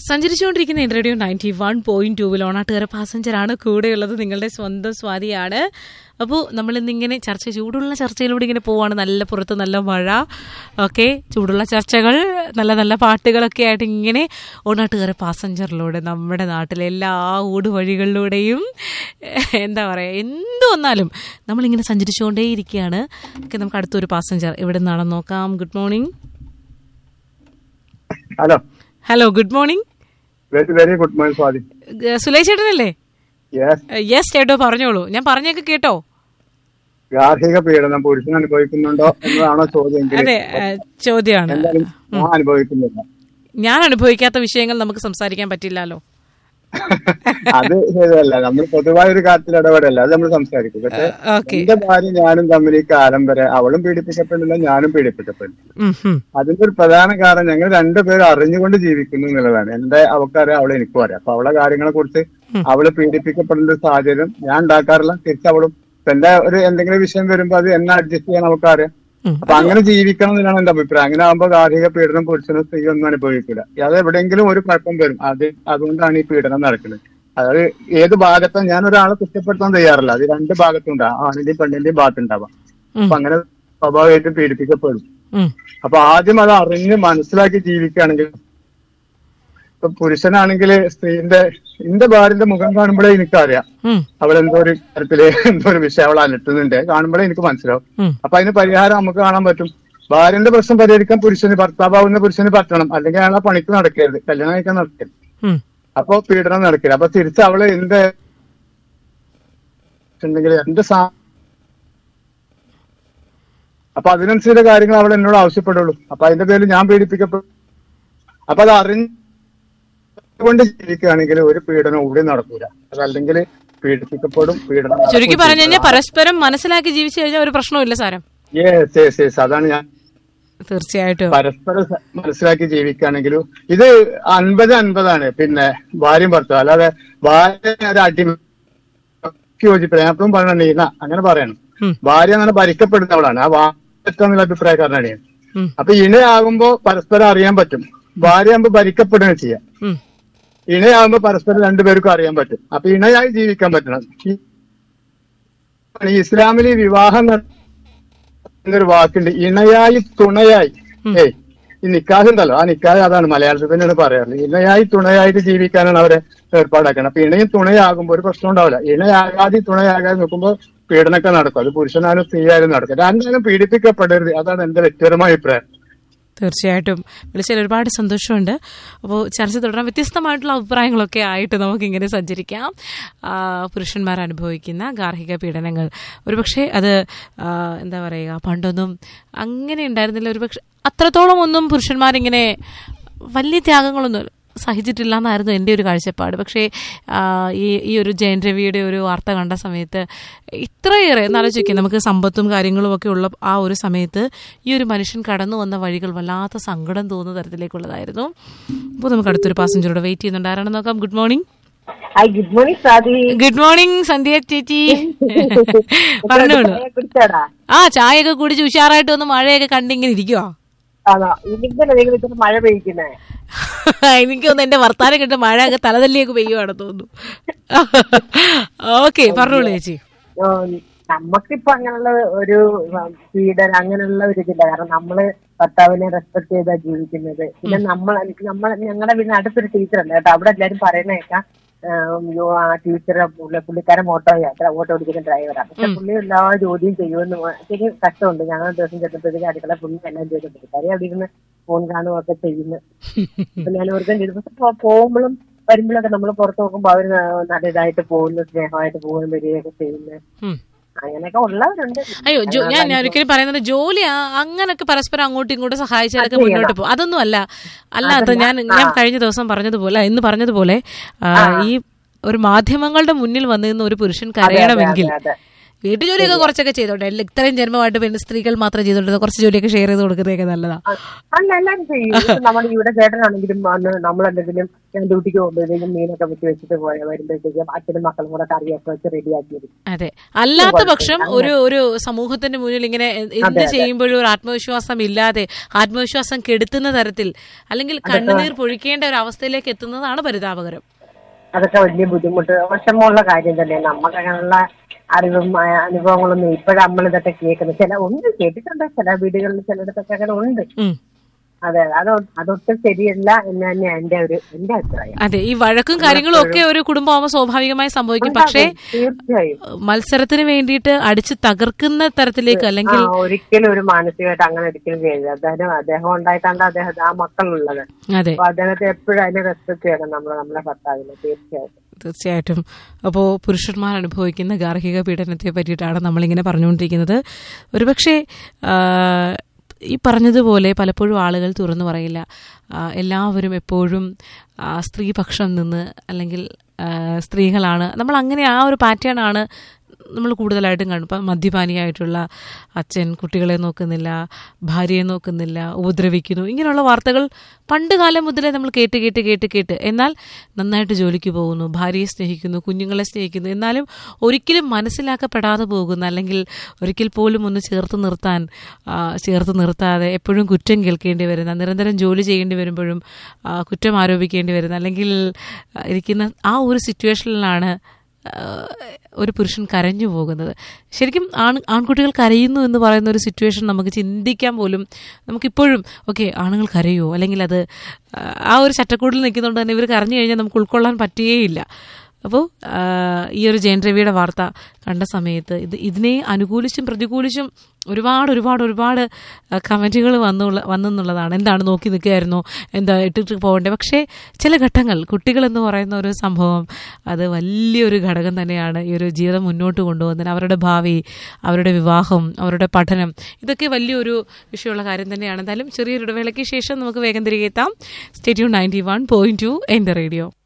സഞ്ചരിച്ചുകൊണ്ടിരിക്കുന്ന radio ninety one point ടൂവിൽ ഓണാട്ടുകാര പാസഞ്ചറാണ് കൂടെയുള്ളത് നിങ്ങളുടെ സ്വന്തം സ്വാതിയാണ് അപ്പോൾ നമ്മൾ ഇന്നിങ്ങനെ ചർച്ച ചൂടുള്ള ചർച്ചയിലൂടെ ഇങ്ങനെ പോവാണ് നല്ല പുറത്ത് നല്ല മഴ ഓക്കെ ചൂടുള്ള ചർച്ചകൾ നല്ല നല്ല പാട്ടുകളൊക്കെ ആയിട്ട് ഇങ്ങനെ ഓണാട്ടുകാര പാസഞ്ചറിലൂടെ നമ്മുടെ നാട്ടിലെ എല്ലാ ഊടുവഴികളിലൂടെയും എന്താ പറയുക എന്ത് വന്നാലും നമ്മളിങ്ങനെ സഞ്ചരിച്ചുകൊണ്ടേയിരിക്കുകയാണ് ഓക്കെ നമുക്ക് അടുത്തൊരു പാസഞ്ചർ എവിടെ നിന്നാണെന്ന് നോക്കാം good morning hello hello good morning very very good morning Swathi Sulesh ചേട്ടനല്ലേ യെസ് യെസ് ചേട്ടോ പറഞ്ഞോളൂ ഞാൻ പറഞ്ഞൊക്കെ കേട്ടോ ഗാർഹിക പീഡനം പുരുഷൻ അനുഭവിക്കുന്നുണ്ടോ എന്നതാണോ ചോദ്യം അതെ ഏ, ചോദ്യമാണ് എന്തായാലും ഞാൻ അനുഭവിക്കുന്നില്ല ഞാൻ അനുഭവിക്കാത്ത വിഷയങ്ങൾ നമുക്ക് സംസാരിക്കാൻ പറ്റില്ലല്ലോ അത് ശരിയല്ല നമ്മൾ പൊതുവായ ഒരു കാര്യത്തിൽ ഇടപെടല്ല അത് നമ്മൾ സംസാരിക്കും പക്ഷെ ഓക്കെ എന്റെ ഭാര്യ ഞാനും തമ്മിൽ ഈ കാലം വരെ അവളും പീഡിപ്പിക്കപ്പെടില്ല ഞാനും പീഡിപ്പിക്കപ്പെടുന്നു അതിന്റെ ഒരു പ്രധാന കാരണം ഞങ്ങൾ രണ്ടുപേരും അറിഞ്ഞുകൊണ്ട് ജീവിക്കുന്നു എന്നുള്ളതാണ് എന്റെ അവൾക്കറിയാം അവളെ എനിക്കും അറിയാം അപ്പൊ അവളെ കാര്യങ്ങളെ കുറിച്ച് അവള് പീഡിപ്പിക്കപ്പെടുന്ന ഒരു സാഹചര്യം ഞാൻ ഉണ്ടാക്കാറില്ല തിരിച്ച് അവളും ഇപ്പൊ എന്റെ ഒരു എന്തെങ്കിലും വിഷയം വരുമ്പോ അത് എന്നെ അഡ്ജസ്റ്റ് ചെയ്യാൻ അവൾക്കറിയാം ഉം. അപ്പൊ അങ്ങനെ ജീവിക്കണം എന്നാണ് എന്റെ അഭിപ്രായം അങ്ങനെ ആകുമ്പോൾ ഗാർഹിക പീഡനം പുരുഷനും സ്ത്രീ ഒന്നും അനുഭവിക്കില്ല അത് എവിടെയെങ്കിലും ഒരു കുഴപ്പം വരും അത് അതുകൊണ്ടാണ് ഈ പീഡനം നടക്കുന്നത് അതായത് ഏത് ഭാഗത്തും ഞാൻ ഒരാളെ കുറ്റപ്പെടുത്താൻ തയ്യാറില്ല അത് രണ്ട് ഭാഗത്തുണ്ടാവും ആണിന്റെയും പെണ്ണിന്റെയും ഭാഗത്തുണ്ടാവാം അപ്പൊ അങ്ങനെ സ്വാഭാവികമായിട്ടും പീഡിപ്പിക്കപ്പെടും അപ്പൊ ആദ്യം അത് അറിഞ്ഞ് മനസ്സിലാക്കി ജീവിക്കുകയാണെങ്കിൽ ഇപ്പൊ പുരുഷനാണെങ്കിൽ സ്ത്രീന്റെ എന്റെ ഭാര്യന്റെ മുഖം കാണുമ്പോഴേ എനിക്കറിയാം അവൾ എന്തോ ഒരു കാര്യത്തില് എന്തോ ഒരു വിഷയം അവൾ അലട്ടുന്നുണ്ട് കാണുമ്പോഴേ എനിക്ക് മനസ്സിലാവും അപ്പൊ അതിന് പരിഹാരം നമുക്ക് കാണാൻ പറ്റും ഭാര്യന്റെ പ്രശ്നം പരിഹരിക്കാൻ പുരുഷന് ഭർത്താവാകുന്ന പുരുഷന് പറ്റണം അല്ലെങ്കിൽ അയാൾ ആ പണിക്ക് നടക്കരുത് കല്യാണം കഴിക്കാൻ നടക്കരുത് അപ്പൊ പീഡനം നടക്കില്ല അപ്പൊ തിരിച്ച് അവള് എന്ത് ഉണ്ടെങ്കിൽ എന്റെ സാ അപ്പൊ അതിനനുസരിച്ച കാര്യങ്ങൾ അവൾ എന്നോട് ആവശ്യപ്പെടുള്ളൂ അപ്പൊ അതിന്റെ പേരിൽ ഞാൻ പീഡിപ്പിക്കപ്പെടും അപ്പൊ അത് അറിഞ്ഞുകൊണ്ട് ജീവിക്കുകയാണെങ്കിൽ ഒരു പീഡനം ഇവിടെ നടക്കൂല അതല്ലെങ്കിൽ പീഡിപ്പിക്കപ്പെടും പീഡനം ചുരുക്കി പറഞ്ഞു കഴിഞ്ഞാൽ പരസ്പരം മനസ്സിലാക്കി ജീവിച്ചു കഴിഞ്ഞാൽ ഒരു പ്രശ്നമില്ല സാരം യെസ് യെസ് യെസ് അതാണ് ഞാൻ തീർച്ചയായിട്ടും പരസ്പരം സ- മനസ്സിലാക്കി ജീവിക്കുകയാണെങ്കിലും ഇത് അൻപത് അൻപതാണ് പിന്നെ ഭാര്യയും ഭർത്താവ് അല്ലാതെ ഭാര്യ ഒരു അടി യോജിപ്പില്ല ഞാൻ എപ്പോഴും പറയണം നീന അങ്ങനെ പറയണം ഉം. ഭാര്യ അങ്ങനെ ഭരിക്കപ്പെടുന്നവളാണ് ആ വാറ്റെന്നുള്ള അഭിപ്രായക്കാരനാണ് ഞാൻ ഉം. അപ്പൊ ഇണയാകുമ്പോ പരസ്പരം അറിയാൻ പറ്റും ഭാര്യ ആകുമ്പോ ഭരിക്കപ്പെടുകയും ചെയ്യാം ഉം. ഇണയാകുമ്പോ പരസ്പരം രണ്ടുപേർക്കും അറിയാൻ പറ്റും അപ്പൊ ഇണയായി ജീവിക്കാൻ പറ്റണം ഈ ഈ ഇസ്ലാമിൽ ഈ വിവാഹം നട- എന്നൊരു വാക്കുണ്ട് ഇണയായി തുണയായി ഏയ് ഈ നിക്കാഹ് ഉണ്ടല്ലോ ആ നിക്കാഹ് അതാണ് മലയാളത്തിൽ തന്നെയാണ് പറയാറ് ഇണയായി തുണയായിട്ട് ജീവിക്കാനാണ് അവരെ ഏർപ്പാടാക്കുന്നത് അപ്പൊ ഇണയും തുണയാകുമ്പോൾ ഒരു പ്രശ്നം ഉണ്ടാവില്ല ഇണയാകാതെ തുണയാകാതെ നോക്കുമ്പോ പീഡനമൊക്കെ നടക്കും അത് പുരുഷനായാലും സ്ത്രീയായാലും നടക്കും രണ്ടാലും പീഡിപ്പിക്കപ്പെടരുത് അതാണ് എന്റെ വ്യക്തിപരമായ അഭിപ്രായം തീർച്ചയായിട്ടും വിളിച്ചതിൽ ഒരുപാട് സന്തോഷമുണ്ട് അപ്പോൾ ചർച്ച തുടരാൻ വ്യത്യസ്തമായിട്ടുള്ള അഭിപ്രായങ്ങളൊക്കെ ആയിട്ട് നമുക്കിങ്ങനെ സഞ്ചരിക്കാം ആ, പുരുഷന്മാർ അനുഭവിക്കുന്ന ഗാർഹിക പീഡനങ്ങൾ ഒരുപക്ഷെ അത് ആ, എന്താ പറയുക പണ്ടൊന്നും അങ്ങനെ ഉണ്ടായിരുന്നില്ല ഒരുപക്ഷെ അത്രത്തോളം ഒന്നും പുരുഷന്മാരിങ്ങനെ വലിയ ത്യാഗങ്ങളൊന്നും സഹിച്ചിട്ടില്ല എന്നായിരുന്നു എൻ്റെ ഒരു കാഴ്ചപ്പാട് പക്ഷേ ആ, ഈ ഈ ഒരു ജയൻ രവിയുടെ ഒരു വാർത്ത കണ്ട സമയത്ത് ഇത്രയേറെ എന്നാലോചിക്കുക നമുക്ക് സമ്പത്തും കാര്യങ്ങളും ഒക്കെ ഉള്ള ആ ഒരു സമയത്ത് ഈ ഒരു മനുഷ്യൻ കടന്നു വന്ന വഴികൾ വല്ലാത്ത സങ്കടം തോന്നുന്ന തരത്തിലേക്കുള്ളതായിരുന്നു അപ്പോൾ നമുക്ക് അടുത്തൊരു പാസഞ്ചറോട് വെയിറ്റ് ചെയ്യുന്നുണ്ട് ആരാണെന്ന് നോക്കാം good morning hi good morning Swathi good morning Sandhya ചേച്ചി പറഞ്ഞോളൂ ചായ കുടിച്ചാടാ ആ ചായയൊക്കെ കുടിച്ച് ഉഷാറായിട്ട് വന്ന് മഴയൊക്കെ കണ്ടിങ്ങനെ ഇരിക്കുവോ ആണോ ഇന്നിങ്ങനെ നിങ്ങൾ ഇത്ര മഴ പെയ്യിക്കുന്നേ എനിക്ക് തോന്നുന്നു എന്റെ വർത്താനം കേട്ട് മഴ ഒക്കെ തലതല്ലിയൊക്കെ പെയ്യുവാണ് തോന്നുന്നു ഓക്കെ പറഞ്ഞോളൂ ചേച്ചി ഓ, നമ്മക്കിപ്പോ അങ്ങനെയുള്ള ഒരു ഉം, പീഡനം അങ്ങനെയുള്ള ഒരു ഇതില്ല കാരണം നമ്മള് ഭർത്താവിനെ റെസ്പെക്ട് ചെയ്താ ജീവിക്കുന്നത് പിന്നെ നമ്മൾ നമ്മൾ ഞങ്ങളുടെ വീടിന് അടുത്തൊരു ടീച്ചറുണ്ട് കേട്ടോ അവിടെ എല്ലാരും പറയുന്ന കേൾക്കാം ഉം, യോ, ആ ടീച്ചറെ പുള്ളിക്കാരൻ ഓട്ടോ യാത്ര ഓട്ടോ ഓടിക്കുന്ന ഡ്രൈവറാണ് പക്ഷെ പുള്ളി എല്ലാ ജോലിയും ചെയ്യുമെന്ന് ശരി കഷ്ടമുണ്ട് ഞങ്ങൾ ദിവസം ചെന്നപ്പോഴത്തേക്ക് അടുക്കള പുള്ളി എല്ലാം ചെയ്ത് പുള്ളിക്കാരി അവിടെ ഇരുന്ന് ഫോൺ കാണുകയൊക്കെ ചെയ്യുന്നു അപ്പൊ ഞാൻ ഓർക്കാൻ ചെയ്തു പക്ഷെ പോ- പോകുമ്പോഴും വരുമ്പോഴൊക്കെ നമ്മൾ പുറത്ത് നോക്കുമ്പോ അവര് നല്ല ഇതായിട്ട് പോകുന്നു സ്നേഹമായിട്ട് പോകുന്നു വരികയൊക്കെ ചെയ്യുന്നു ഉം. അങ്ങനെയൊക്കെ ഉള്ളവരുണ്ട് അയ്യോ ജോ- ഞാൻ ഞാൻ ഒരിക്കലും പറയുന്നത് ജോലി ആ- അങ്ങനൊക്കെ പരസ്പരം അങ്ങോട്ടും ഇങ്ങോട്ടും സഹായിച്ചാലൊക്കെ മുന്നോട്ട് പോകും അതൊന്നും അല്ല അല്ലാത്ത ഞാൻ ഞാൻ കഴിഞ്ഞ ദിവസം പറഞ്ഞതുപോലെ ഇന്ന് പറഞ്ഞതുപോലെ ആ, ഈ ഒരു മാധ്യമങ്ങളുടെ മുന്നിൽ വന്നു നിന്ന് ഒരു പുരുഷൻ കരയണമെങ്കിൽ അതെ. വീട്ടുജോലിയൊക്കെ കുറച്ചൊക്കെ ചെയ്തോട്ടെ എല്ലാം ഇത്രയും ജന്മമായിട്ട് പിന്നെ സ്ത്രീകൾ മാത്രം ചെയ്തോട്ടെ കുറച്ച് ജോലിയൊക്കെ ഷെയർ ചെയ്ത് കൊടുക്കുന്നതൊക്കെ നല്ലതാ അല്ല എല്ലാരും ചെയ്യും ഇപ്പൊ നമ്മുടെ ഇവിടെ ചേട്ടനാണെങ്കിലും അന്ന് നമ്മളെന്തെങ്കിലും ഞാൻ ഡ്യൂട്ടിക്ക് പോകുമ്പോഴത്തേക്കും മീനൊക്കെ വെച്ച് വെച്ചിട്ട് പോയ വരുമ്പോഴത്തേക്കും അച്ഛനും മക്കളും കൂടെ കറിയൊക്കെ വെച്ച് റെഡിയാക്കി എടുക്കും അതെ അല്ലാത്ത പക്ഷം ഒരു ഒരു സമൂഹത്തിന്റെ മുന്നിൽ ഇങ്ങനെ എ- എന്ത് ചെയ്യുമ്പോഴും ഒരു ആത്മവിശ്വാസം ഇല്ലാതെ ആത്മവിശ്വാസം കെടുത്തുന്ന തരത്തിൽ അല്ലെങ്കിൽ കണ്ണുനീർ പൊഴിക്കേണ്ട ഒരു അവസ്ഥയിലേക്ക് എത്തുന്നതാണ് പരിതാപകരം അതൊക്കെ വലിയ ബുദ്ധിമുട്ട് വിഷമമുള്ള കാര്യം തന്നെ നമുക്ക് അങ്ങനെയുള്ള അറിവും ആ, അനുഭവങ്ങളൊന്നും ഇപ്പോഴും നമ്മൾ ഇതൊക്കെ കേൾക്കുന്നത് ചില ഉണ്ട് കേട്ടിട്ടുണ്ട് ചില വീടുകളിൽ ചിലയിടത്തൊക്കെ അങ്ങനെ ഉണ്ട് ഉം. അതെ അത് അതൊട്ടും ശരിയല്ല എന്ന് തന്നെയാണ് എന്റെ ഒരു എന്റെ അഭിപ്രായം അതെ ഈ വഴക്കും കാര്യങ്ങളും ഒക്കെ ഒരു കുടുംബമാകുമ്പോൾ സ്വാഭാവികമായി സംഭവിക്കും പക്ഷേ തീർച്ചയായും മത്സരത്തിന് വേണ്ടിയിട്ട് അടിച്ച് തകർക്കുന്ന തരത്തിലേക്ക് ആ അല്ലെങ്കിൽ ഒരിക്കലും ഒരു മാനസികമായിട്ട് അങ്ങനെ ഒരിക്കലും ചെയ്യരുത് അദ്ദേഹം അദ്ദേഹം ഉണ്ടായിട്ടാണ് അദ്ദേഹം ആ മക്കളുള്ളത് അതെ അപ്പൊ അദ്ദേഹത്തെ എപ്പോഴും അതിനെ റെസ്പെക്ട് ചെയ്യണം നമ്മൾ നമ്മളെ ഭർത്താവിനെ തീർച്ചയായിട്ടും തീർച്ചയായിട്ടും അപ്പോൾ പുരുഷന്മാർ അനുഭവിക്കുന്ന ഗാർഹിക പീഡനത്തെ പറ്റിയിട്ടാണ് നമ്മളിങ്ങനെ പറഞ്ഞുകൊണ്ടിരിക്കുന്നത് ഒരുപക്ഷെ ആ, ഈ പറഞ്ഞതുപോലെ പലപ്പോഴും ആളുകൾ തുറന്നു പറയില്ല ആ, എല്ലാവരും എപ്പോഴും ആ, സ്ത്രീപക്ഷം നിന്ന് അല്ലെങ്കിൽ ആ, സ്ത്രീകളാണ് നമ്മൾ അങ്ങനെ ആ ഒരു പാറ്റേൺ ആണ് നമ്മൾ കൂടുതലായിട്ടും കാണും ഇപ്പം മദ്യപാനിയായിട്ടുള്ള അച്ഛൻ കുട്ടികളെ നോക്കുന്നില്ല ഭാര്യയെ നോക്കുന്നില്ല ഉപദ്രവിക്കുന്നു ഇങ്ങനെയുള്ള വാർത്തകൾ പണ്ട് കാലം മുതലേ നമ്മൾ കേട്ട് കേട്ട് കേട്ട് കേട്ട് എന്നാൽ നന്നായിട്ട് ജോലിക്ക് പോകുന്നു ഭാര്യയെ സ്നേഹിക്കുന്നു കുഞ്ഞുങ്ങളെ സ്നേഹിക്കുന്നു എന്നാലും ഒരിക്കലും മനസ്സിലാക്കപ്പെടാതെ പോകുന്ന അല്ലെങ്കിൽ ഒരിക്കൽ പോലും ഒന്ന് ചേർത്ത് നിർത്താൻ ആ, ചേർത്ത് നിർത്താതെ എപ്പോഴും കുറ്റം കേൾക്കേണ്ടി വരുന്ന നിരന്തരം ജോലി ചെയ്യേണ്ടി വരുമ്പോഴും ആ, കുറ്റം ആരോപിക്കേണ്ടി വരുന്ന അല്ലെങ്കിൽ ആ, ഇരിക്കുന്ന ആ ഒരു സിറ്റുവേഷനിലാണ് ആഹ് ഒരു പുരുഷൻ കരഞ്ഞു പോകുന്നത് ശരിക്കും ആൺ ആൺകുട്ടികൾ കരയുന്നു എന്ന് പറയുന്ന ഒരു സിറ്റുവേഷൻ നമുക്ക് ചിന്തിക്കാൻ പോലും നമുക്കിപ്പോഴും ഓക്കെ ആണുങ്ങൾ കരയുമോ അല്ലെങ്കിൽ അത് ആഹ് ആ ഒരു ചട്ടക്കൂടിൽ നിൽക്കുന്നതുകൊണ്ട് തന്നെ ഇവർ കരഞ്ഞു കഴിഞ്ഞാൽ നമുക്ക് ഉൾക്കൊള്ളാൻ പറ്റുകയില്ല അപ്പോൾ ഈ ഒരു ജയൻ രവിയുടെ വാർത്ത കണ്ട സമയത്ത് ഇത് ഇതിനെ അനുകൂലിച്ചും പ്രതികൂലിച്ചും ഒരുപാട് ഒരുപാട് ഒരുപാട് കമൻറ്റുകൾ വന്നുള്ള വന്നെന്നുള്ളതാണ് എന്താണ് നോക്കി നിൽക്കുകയായിരുന്നോ എന്താ ഇട്ടിട്ട് പോകണ്ടേ പക്ഷേ ചില ഘട്ടങ്ങൾ കുട്ടികൾ എന്ന് പറയുന്ന ഒരു സംഭവം അത് വലിയൊരു ഘടകം തന്നെയാണ് ഈ ഒരു ജീവിതം മുന്നോട്ട് കൊണ്ടുപോകുന്നതിന് അവരുടെ ഭാവി അവരുടെ വിവാഹം അവരുടെ പഠനം ഇതൊക്കെ വലിയൊരു വിഷയമുള്ള കാര്യം തന്നെയാണ് എന്തായാലും ചെറിയൊരു ഇടവേളയ്ക്ക് ശേഷം നമുക്ക് വേഗം തിരികെ എത്താം stay tuned ninety one point two in the radio